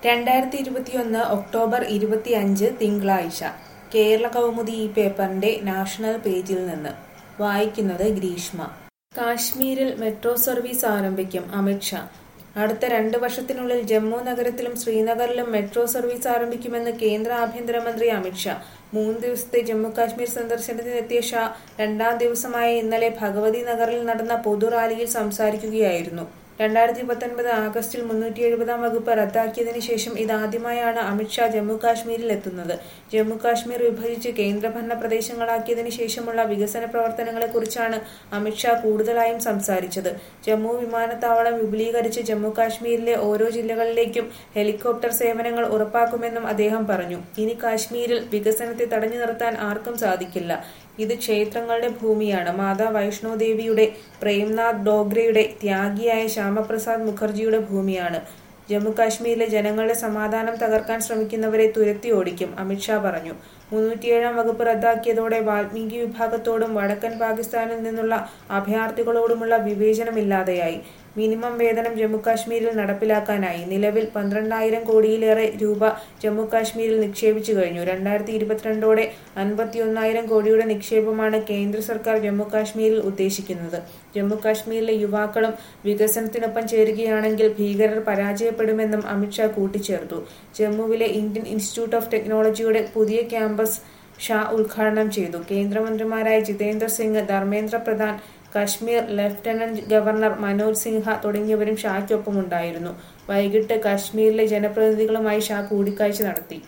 രണ്ടായിരത്തി ഇരുപത്തിയൊന്ന് ഒക്ടോബർ ഇരുപത്തിയഞ്ച് തിങ്കളാഴ്ച കേരള കൗമുദി ഈ പേപ്പറിന്റെ നാഷണൽ പേജിൽ നിന്ന് വായിക്കുന്നത് ഗ്രീഷ്മ കാശ്മീരിൽ മെട്രോ സർവീസ് ആരംഭിക്കും അമിത്ഷാ അടുത്ത രണ്ട് വർഷത്തിനുള്ളിൽ ജമ്മു നഗരത്തിലും ശ്രീനഗറിലും മെട്രോ സർവീസ് ആരംഭിക്കുമെന്ന് കേന്ദ്ര ആഭ്യന്തരമന്ത്രി അമിത്ഷാ മൂന്ന് ദിവസത്തെ ജമ്മു കാശ്മീർ സന്ദർശനത്തിനെത്തിയ ഷാ രണ്ടാം ദിവസമായ ഇന്നലെ ഭഗവതി നഗറിൽ നടന്ന പൊതുറാലിയിൽ സംസാരിക്കുകയായിരുന്നു രണ്ടായിരത്തി പത്തൊൻപത് ആഗസ്റ്റിൽ മുന്നൂറ്റി എഴുപതാം വകുപ്പ് റദ്ദാക്കിയതിനു ശേഷം ഇതാദ്യമായാണ് അമിത്ഷാ ജമ്മു കാശ്മീരിൽ എത്തുന്നത് ജമ്മു കാശ്മീർ വിഭജിച്ച് കേന്ദ്രഭരണ പ്രദേശങ്ങളാക്കിയതിനു ശേഷമുള്ള വികസന പ്രവർത്തനങ്ങളെക്കുറിച്ചാണ് അമിത്ഷാ കൂടുതലായും സംസാരിച്ചത് ജമ്മു വിമാനത്താവളം വിപുലീകരിച്ച് ജമ്മു കാശ്മീരിലെ ഓരോ ജില്ലകളിലേക്കും ഹെലികോപ്റ്റർ സേവനങ്ങൾ ഉറപ്പാക്കുമെന്നും അദ്ദേഹം പറഞ്ഞു ഇനി കാശ്മീരിൽ വികസനത്തെ തടഞ്ഞു നിർത്താൻ ആർക്കും സാധിക്കില്ല ഇത് ക്ഷേത്രങ്ങളുടെ ഭൂമിയാണ് മാതാ വൈഷ്ണോ ദേവിയുടെ പ്രേംനാഥ് ഡോഗ്രയുടെ ത്യാഗിയായ ശ്യാമപ്രസാദ് മുഖർജിയുടെ ഭൂമിയാണ് ജമ്മു കാശ്മീരിലെ ജനങ്ങളുടെ സമാധാനം തകർക്കാൻ ശ്രമിക്കുന്നവരെ തുരത്തി ഓടിക്കും അമിത്ഷാ പറഞ്ഞു മുന്നൂറ്റിയേഴാം വകുപ്പ് റദ്ദാക്കിയതോടെ വാൽമീകി വിഭാഗത്തോടും വടക്കൻ പാകിസ്ഥാനിൽ നിന്നുള്ള അഭയാർത്ഥികളോടുമുള്ള വിവേചനമില്ലാതെയായി മിനിമം വേതനം ജമ്മുകാശ്മീരിൽ നടപ്പിലാക്കാനായി നിലവിൽ പന്ത്രണ്ടായിരം കോടിയിലേറെ രൂപ ജമ്മുകാശ്മീരിൽ നിക്ഷേപിച്ചു കഴിഞ്ഞു രണ്ടായിരത്തി ഇരുപത്തിരണ്ടോടെ അൻപത്തിയൊന്നായിരം കോടിയുടെ നിക്ഷേപമാണ് കേന്ദ്ര സർക്കാർ ജമ്മുകാശ്മീരിൽ ഉദ്ദേശിക്കുന്നത് ജമ്മുകാശ്മീരിലെ യുവാക്കളും വികസനത്തിനൊപ്പം ചേരുകയാണെങ്കിൽ ഭീകരർ പരാജയപ്പെടുമെന്നും അമിത്ഷാ കൂട്ടിച്ചേർത്തു ജമ്മുവിലെ ഇന്ത്യൻ ഇൻസ്റ്റിറ്റ്യൂട്ട് ഓഫ് ടെക്നോളജിയുടെ പുതിയ ക്യാമ്പസ് ഷാ ഉദ്ഘാടനം ചെയ്തു കേന്ദ്രമന്ത്രിമാരായ ജിതേന്ദ്ര സിംഗ് ധർമ്മേന്ദ്ര പ്രധാൻ കശ്മീർ ലഫ്റ്റനന്റ് ഗവർണർ മനോജ് സിൻഹ തുടങ്ങിയവരും ഷായ്ക്കൊപ്പമുണ്ടായിരുന്നു വൈകിട്ട് കശ്മീരിലെ ജനപ്രതിനിധികളുമായി ഷാ കൂടിക്കാഴ്ച നടത്തി